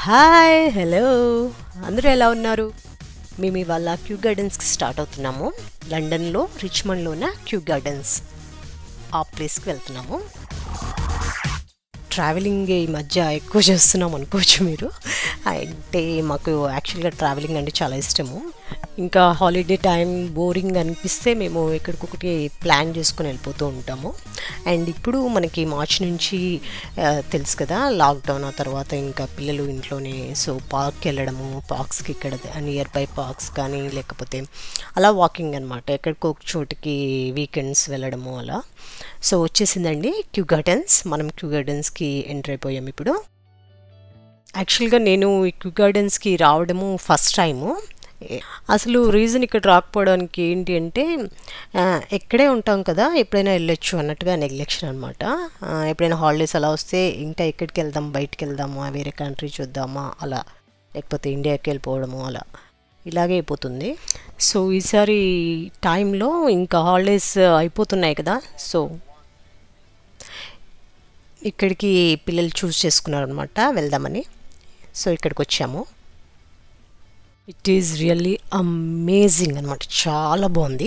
hi hello అందరూ ఎలా ఉన్నారు మేము ఇవాళ క్యూ గార్డెన్స్కి స్టార్ట్ అవుతున్నాము లండన్లో రిచ్మండ్లో ఉన్న క్యూ గార్డెన్స్ ఆ ప్లేస్కి వెళ్తున్నాము ట్రావెలింగ్ ఈ మధ్య ఎక్కువ చేస్తున్నాం అనుకోవచ్చు మీరు అంటే మాకు యాక్చువల్గా ట్రావెలింగ్ అంటే చాలా ఇష్టము ఇంకా హాలిడే టైం బోరింగ్ అనిపిస్తే మేము ఎక్కడికొకటి ప్లాన్ చేసుకుని వెళ్ళిపోతూ ఉంటాము అండ్ ఇప్పుడు మనకి మార్చ్ నుంచి ఆ, తెలుసు కదా లాక్డౌన్ ఆ తర్వాత ఇంకా పిల్లలు ఇంట్లోనే సో పార్క్కి వెళ్ళడము పార్క్స్కి ఇక్కడ నియర్ బై పార్క్స్ కానీ లేకపోతే అలా వాకింగ్ అనమాట ఎక్కడికో ఒక చోటుకి వీకెండ్స్ వెళ్ళడము అలా సో వచ్చేసిందండి క్యూ గార్డెన్స్ మనం క్యూ గార్డెన్స్కి ఎంటర్ అయిపోయాం ఇప్పుడు యాక్చువల్గా నేను ఈ క్యూ గార్డెన్స్కి రావడము ఫస్ట్ టైము అసలు రీజన్ ఇక్కడ రాకపోవడానికి ఏంటి అంటే ఆ, ఎక్కడే ఉంటాం కదా ఎప్పుడైనా వెళ్ళొచ్చు అన్నట్టుగా నెగ్లెక్షన్ అనమాట ఎప్పుడైనా హాలిడేస్ అలా వస్తే ఇంకా ఎక్కడికి వెళ్దాం బయటికి వెళ్దామా వేరే కంట్రీ చూద్దామా అలా లేకపోతే ఇండియాకి వెళ్ళిపోవడము అలా ఇలాగే అయిపోతుంది సో ఈసారి టైంలో ఇంకా హాలిడేస్ అయిపోతున్నాయి కదా సో ఇక్కడికి పిల్లలు చూస్ చేసుకున్నారనమాట వెళ్దామని సో ఇక్కడికి వచ్చాము ఇట్ ఈజ్ రియల్లీ అమేజింగ్ అనమాట చాలా బాగుంది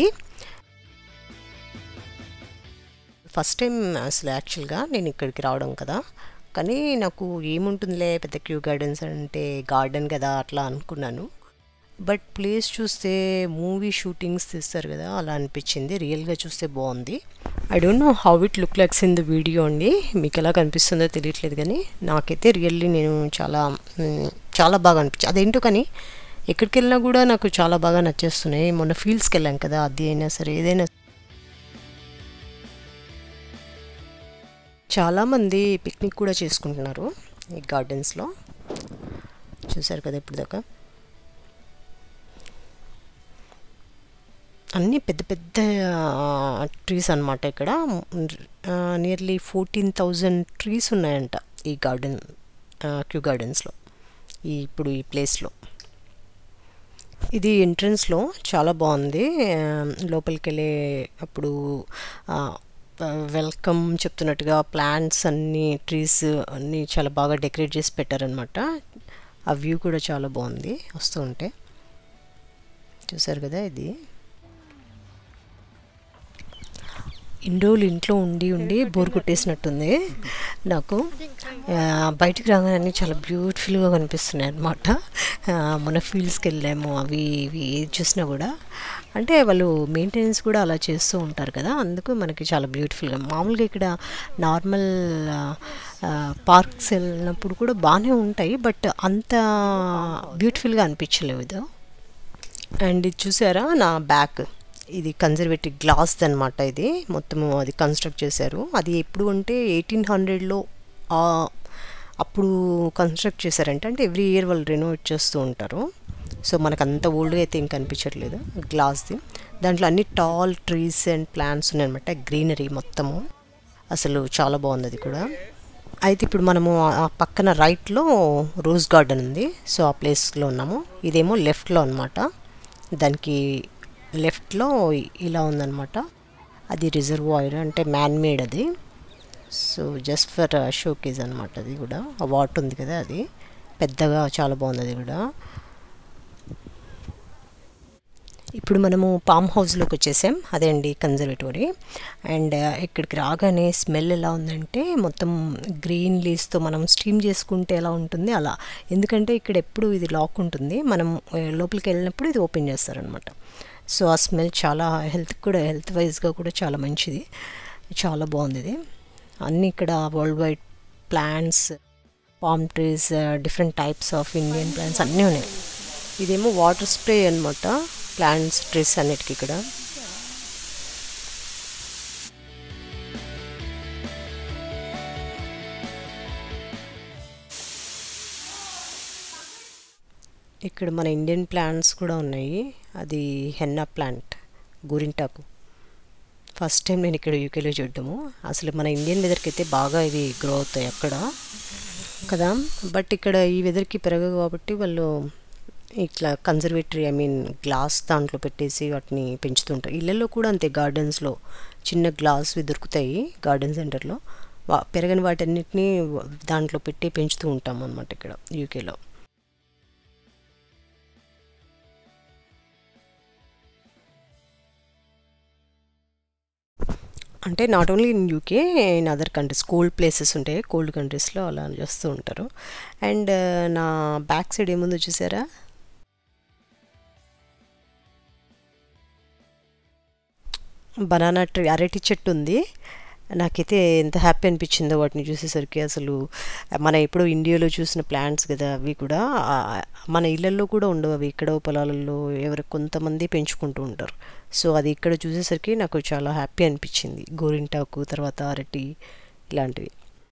ఫస్ట్ టైం అసలు యాక్చువల్గా నేను ఇక్కడికి రావడం కదా కానీ నాకు ఏముంటుందిలే పెద్ద క్యూ గార్డెన్స్ అంటే గార్డెన్ కదా అట్లా అనుకున్నాను బట్ ప్లేస్ చూస్తే మూవీ షూటింగ్స్ తీస్తారు కదా అలా అనిపించింది రియల్గా చూస్తే బాగుంది I don't know how it look likes in the video అండి మీకు ఎలా కనిపిస్తుందో తెలియట్లేదు కానీ నాకైతే రియల్లీ నేను చాలా మ్, చాలా బాగా అనిపించింది అదేంటో కానీ ఎక్కడికి వెళ్ళినా కూడా నాకు చాలా బాగా నచ్చేస్తున్నాయి మొన్న ఫీల్డ్స్కి వెళ్ళాం కదా అది అయినా సరే ఏదైనా చాలామంది పిక్నిక్ కూడా చేసుకుంటున్నారు ఈ గార్డెన్స్లో చూసారు కదా ఇప్పుడు దాకా అన్నీ పెద్ద పెద్ద ట్రీస్ అనమాట ఇక్కడ నియర్లీ ఫోర్టీన్ థౌజండ్ ట్రీస్ ఉన్నాయంట ఈ గార్డెన్ క్యూ గార్డెన్స్లో ఈ ఇప్పుడు ఈ ప్లేస్లో ఇది ఎంట్రన్స్లో చాలా బాగుంది ఆ, లోపలికి వెళ్ళే అప్పుడు వెల్కమ్ చెప్తున్నట్టుగా ప్లాంట్స్ అన్ని ట్రీస్ అన్నీ చాలా బాగా డెకరేట్ చేసి పెట్టారనమాట ఆ వ్యూ కూడా చాలా బాగుంది వస్తూ ఉంటే చూసారు కదా ఇది ఇన్ని రోజులు ఇంట్లో ఉండి ఉండి బోర్ కొట్టేసినట్టుంది నాకు ఆ, బయటికి రాగానే చాలా బ్యూటిఫుల్గా కనిపిస్తున్నాయి అనమాట మన ఫీల్డ్స్కి వెళ్ళాము అవి ఇవి ఏది చూసినా కూడా అంటే వాళ్ళు మెయింటెనెన్స్ కూడా అలా చేస్తూ ఉంటారు కదా అందుకు మనకి చాలా బ్యూటిఫుల్గా మామూలుగా ఇక్కడ నార్మల్ పార్క్స్ వెళ్ళినప్పుడు కూడా బాగానే ఉంటాయి బట్ అంత బ్యూటిఫుల్గా అనిపించలేదు అండ్ ఇది చూసారా నా బ్యాక్ ఇది కన్జర్వేటివ్ గ్లాస్ అనమాట ఇది మొత్తం అది కన్స్ట్రక్ట్ చేశారు అది ఎప్పుడు అంటే ఎయిటీన్ హండ్రెడ్లో అప్పుడు కన్స్ట్రక్ట్ చేశారంటే అంటే ఎవ్రీ ఇయర్ వాళ్ళు రెనోవేట్ చేస్తూ ఉంటారు సో మనకు అంత ఓల్డ్గా అయితే ఏం కనిపించట్లేదు గ్లాస్ది దాంట్లో అన్ని టాల్ ట్రీస్ అండ్ ప్లాంట్స్ ఉన్నాయన్నమాట గ్రీనరీ మొత్తము అసలు చాలా బాగుంది అది కూడా అయితే ఇప్పుడు మనము ఆ పక్కన రైట్లో రోజ్ గార్డెన్ ఉంది సో ఆ ప్లేస్లో ఉన్నాము ఇదేమో లెఫ్ట్లో అనమాట దానికి లెఫ్ట్లో ఇలా ఉందన్నమాట అది రిజర్వాయర్ అంటే మ్యాన్ మేడ్ అది సో జస్ట్ ఫర్ షోకేజ్ అనమాట అది కూడా ఆ వాటర్ ఉంది కదా అది పెద్దగా చాలా బాగుంది అది కూడా ఇప్పుడు మనము పామ్ హౌస్లోకి వచ్చేసాం అదే అండి కన్జర్వేటరీ అండ్ ఇక్కడికి రాగానే స్మెల్ ఎలా ఉందంటే మొత్తం గ్రీన్ లీవ్స్తో మనం స్టీమ్ చేసుకుంటే ఎలా ఉంటుంది అలా ఎందుకంటే ఇక్కడ ఎప్పుడు ఇది లాక్ ఉంటుంది మనం ఆ, లోపలికి వెళ్ళినప్పుడు ఇది ఓపెన్ చేస్తారనమాట సో ఆ స్మెల్ చాలా హెల్త్ కూడా హెల్త్ వైజ్గా కూడా చాలా మంచిది చాలా బాగుంది ఇది అన్నీ ఇక్కడ world wide plants palm trees different types of Indian plants అన్నీ ఉన్నాయి ఇదేమో వాటర్ స్ప్రే అనమాట ప్లాంట్స్ ట్రీస్ అన్నిటికీ ఇక్కడ ఇక్కడ మన ఇండియన్ ప్లాంట్స్ కూడా ఉన్నాయి అది హెన్నా ప్లాంట్ గోరింటాకు ఫస్ట్ టైం నేను ఇక్కడ యూకేలో చూడటము అసలు మన ఇండియన్ వెదర్కి అయితే బాగా ఇవి గ్రో అవుతాయి అక్కడ కదా బట్ ఇక్కడ ఈ వెదర్కి పెరగవు కాబట్టి వాళ్ళు ఇట్లా కన్జర్వేటరీ ఐ మీన్ గ్లాస్ దాంట్లో పెట్టేసి వాటిని పెంచుతుంటారు ఇళ్ళల్లో కూడా అంతే గార్డెన్స్లో చిన్న గ్లాస్వి దొరుకుతాయి గార్డెన్ సెంటర్లో వా పెరగని వాటన్నిటిని దాంట్లో పెట్టి పెంచుతూ ఉంటాం అనమాట ఇక్కడ యూకేలో అంటే not only in UK in other countries cold places ఉంటాయి కోల్డ్ కంట్రీస్లో అలా చేస్తూ ఉంటారు అండ్ నా బ్యాక్ సైడ్ ఏముందో చూసారా బనానా ట్రీ అరటి చెట్టు ఉంది నాకైతే ఎంత హ్యాపీ అనిపించిందో వాటిని చూసేసరికి అసలు మన ఇప్పుడు ఇండియాలో చూసిన ప్లాంట్స్ కదా అవి కూడా మన ఇళ్ళల్లో కూడా ఉండవు అవి ఇక్కడ పొలాలలో ఎవరు కొంతమంది పెంచుకుంటూ ఉంటారు సో అది ఇక్కడ చూసేసరికి నాకు చాలా హ్యాపీ అనిపించింది గోరింటాకు తర్వాత అరటి ఇలాంటివి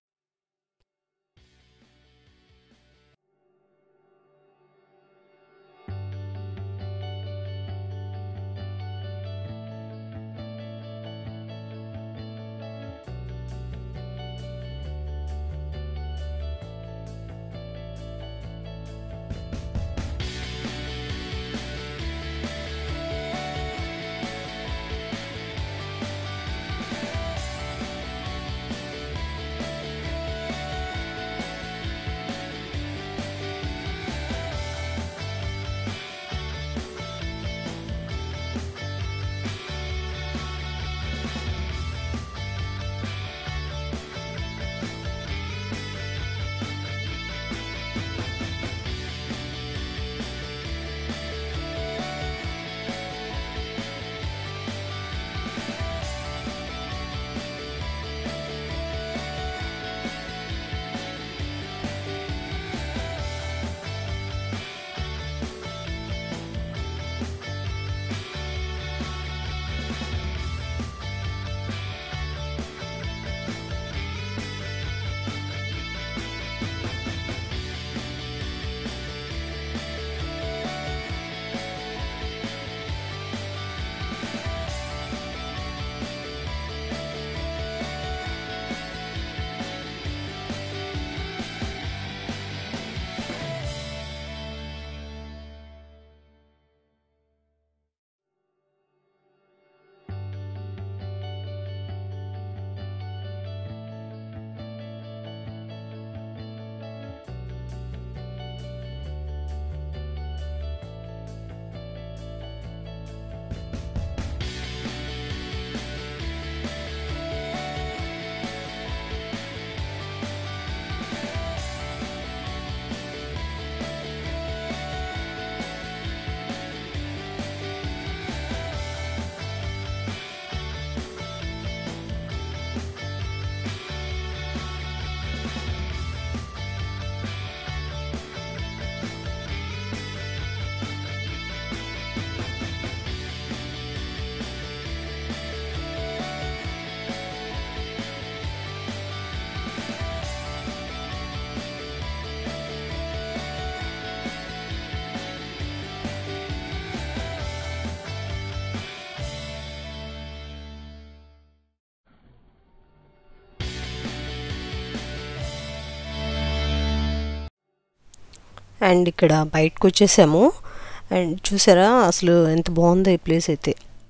అండ్ ఇక్కడ బయటకు వచ్చేసాము అండ్ చూసారా అసలు ఎంత బాగుందో ఈ ప్లేస్ అయితే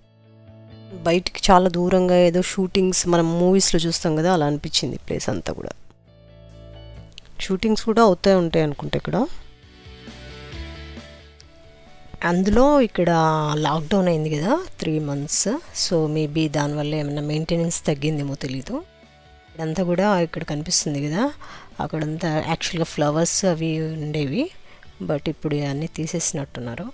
బయటికి చాలా దూరంగా ఏదో షూటింగ్స్ మనం మూవీస్లో చూస్తాం కదా అలా అనిపించింది ఈ ప్లేస్ అంతా కూడా షూటింగ్స్ కూడా అవుతాయి ఉంటాయి అనుకుంటా ఇక్కడ అందులో ఇక్కడ లాక్డౌన్ అయింది కదా త్రీ మంత్స్ సో మేబీ దానివల్ల ఏమైనా మెయింటెనెన్స్ తగ్గిందేమో తెలీదు ఇదంతా కూడా ఇక్కడ కనిపిస్తుంది కదా అక్కడంతా యాక్చువల్గా ఫ్లవర్స్ అవి ఉండేవి బట్ ఇప్పుడు అన్నీ తీసేసినట్టున్నారు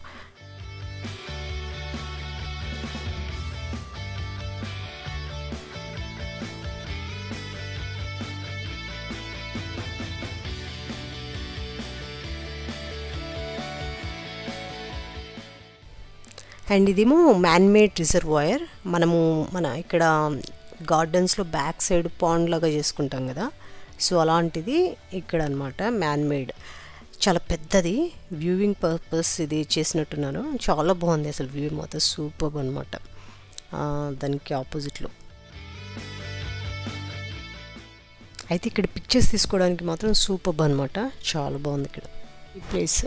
అండ్ ఇదేమో మ్యాన్మేడ్ రిజర్వాయర్ మనము మన ఇక్కడ గార్డెన్స్లో బ్యాక్ సైడ్ పాండ్ లాగా చేసుకుంటాం కదా సో అలాంటిది ఇక్కడ అనమాట మ్యాన్మేడ్ చాలా పెద్దది వ్యూవింగ్ పర్పస్ ఇది చేసినట్టున్నారు చాలా బాగుంది అసలు వ్యూ మొత్తం సూపర్ అనమాట దానికి ఆపోజిట్లో అయితే ఇక్కడ పిక్చర్స్ తీసుకోవడానికి మాత్రం సూపర్ అనమాట చాలా బాగుంది ఇక్కడ ఈ ప్లేస్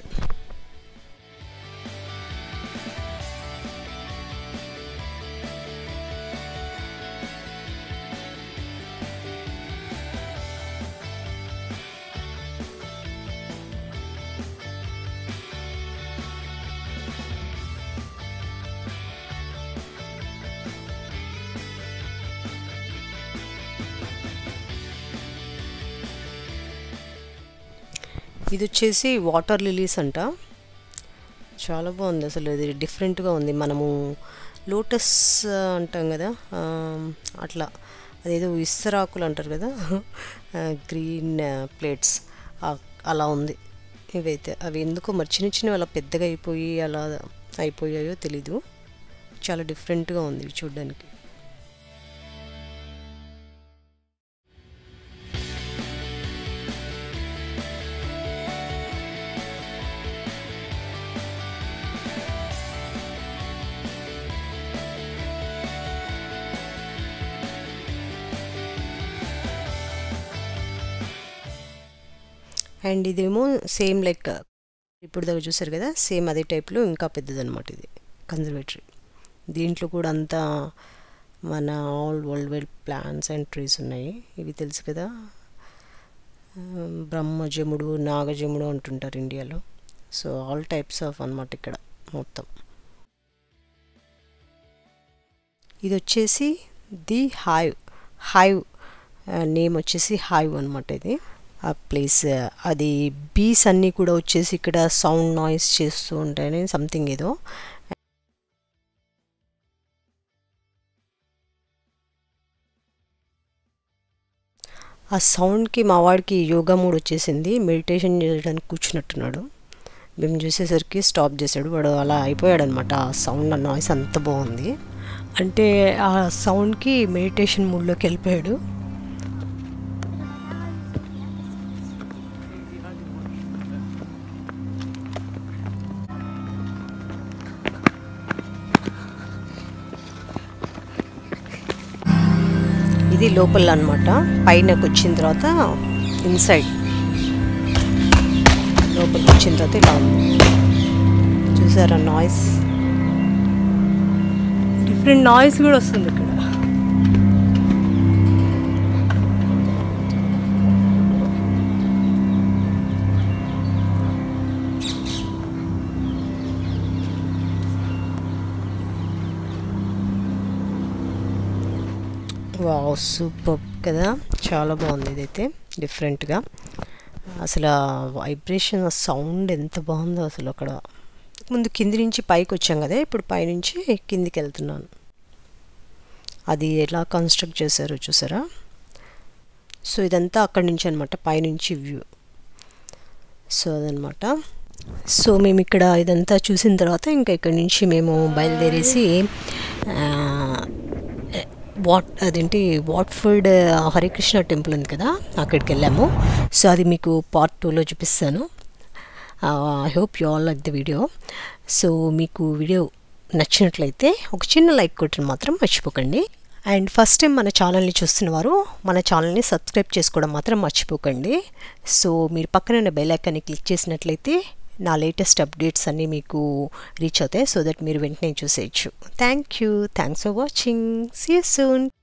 ఇది వచ్చేసి వాటర్ లిలీస్ అంట చాలా బాగుంది అసలు ఇది డిఫరెంట్గా ఉంది మనము లోటస్ అంటాం కదా ఆ, అట్లా అదేదో ఇస్తరాకులు అంటారు కదా గ్రీన్ ప్లేట్స్ అలా ఉంది ఇవైతే అవి ఎందుకో మరి చిన్న చిన్నవి అలా పెద్దగా అయిపోయి అలా అయిపోయాయో తెలీదు చాలా డిఫరెంట్గా ఉంది ఇవి చూడడానికి అండ్ ఇదేమో సేమ్ లైక్ ఇప్పుడు దాకా చూసారు కదా సేమ్ అదే టైప్లో ఇంకా పెద్దదన్నమాట ఇది కన్జర్వేటరీ దీంట్లో కూడా అంతా మన all world wide plants and trees ఉన్నాయి ఇవి తెలుసు కదా ఆమ్, బ్రహ్మజముడు నాగజముడు అంటుంటారు ఇండియాలో సో ఆల్ టైప్స్ ఆఫ్ అన్నమాట ఇక్కడ మొత్తం ఇది వచ్చేసి ది హైవ్ హైవ్ నేమ్ వచ్చేసి హైవ్ అనమాట ఇది ఆ ప్లేస్ అది బీస్ అన్నీ కూడా వచ్చేసి ఇక్కడ సౌండ్ నాయిస్ చేస్తూ ఉంటాయని సంథింగ్ ఏదో ఆ సౌండ్కి మా వాడికి యోగా మూడ్ వచ్చేసింది మెడిటేషన్ చేయడానికి కూర్చున్నట్టున్నాడు మేము చూసేసరికి స్టాప్ చేశాడు వాడు అలా అయిపోయాడు అనమాట ఆ సౌండ్ ఆ నాయిస్ అంత బాగుంది అంటే ఆ సౌండ్కి మెడిటేషన్ మూడ్లోకి వెళ్ళిపోయాడు ఇది లోపల అనమాట పైనకి వచ్చిన తర్వాత ఇన్సైడ్ లోపలికి వచ్చిన తర్వాత ఇలా ఉంది చూసారా నాయిస్ డిఫరెంట్ నాయిస్ కూడా వస్తుంది ఇక్కడ వావ్ సూపర్ కదా చాలా బాగుంది ఇదైతే డిఫరెంట్గా అసలు వైబ్రేషన్ సౌండ్ ఎంత బాగుందో అసలు అక్కడ ముందు కింది నుంచి పైకి వచ్చాం కదా ఇప్పుడు పైనుంచి కిందికి వెళ్తున్నాను అది ఎలా కన్స్ట్రక్ట్ చేశారో చూసారా సో ఇదంతా అక్కడి నుంచి అనమాట పైనుంచి వ్యూ సో అదనమాట సో మేము ఇక్కడ ఇదంతా చూసిన తర్వాత ఇంకా ఇక్కడి నుంచి మేము బయలుదేరేసి ఆ, వాట్ అదేంటి వాట్ఫర్డ్ హరికృష్ణ టెంపుల్ ఉంది కదా అక్కడికి వెళ్ళాము సో అది మీకు పార్ట్ టూలో చూపిస్తాను I hope you all like the video so మీకు వీడియో నచ్చినట్లయితే ఒక చిన్న లైక్ కొట్టడం మాత్రం మర్చిపోకండి అండ్ ఫస్ట్ టైం మన ఛానల్ని చూస్తున్నవారు మన ఛానల్ని సబ్స్క్రైబ్ చేసుకోవడం మాత్రం మర్చిపోకండి సో మీరు పక్కన ఉన్న బెల్ ఐకాన్ని క్లిక్ చేసినట్లయితే నా లేటెస్ట్ అప్డేట్స్ అన్నీ మీకు రీచ్ అవుతాయి సో దట్ మీరు వెంటనే చూసేయచ్చు thank you thanks for watching see you soon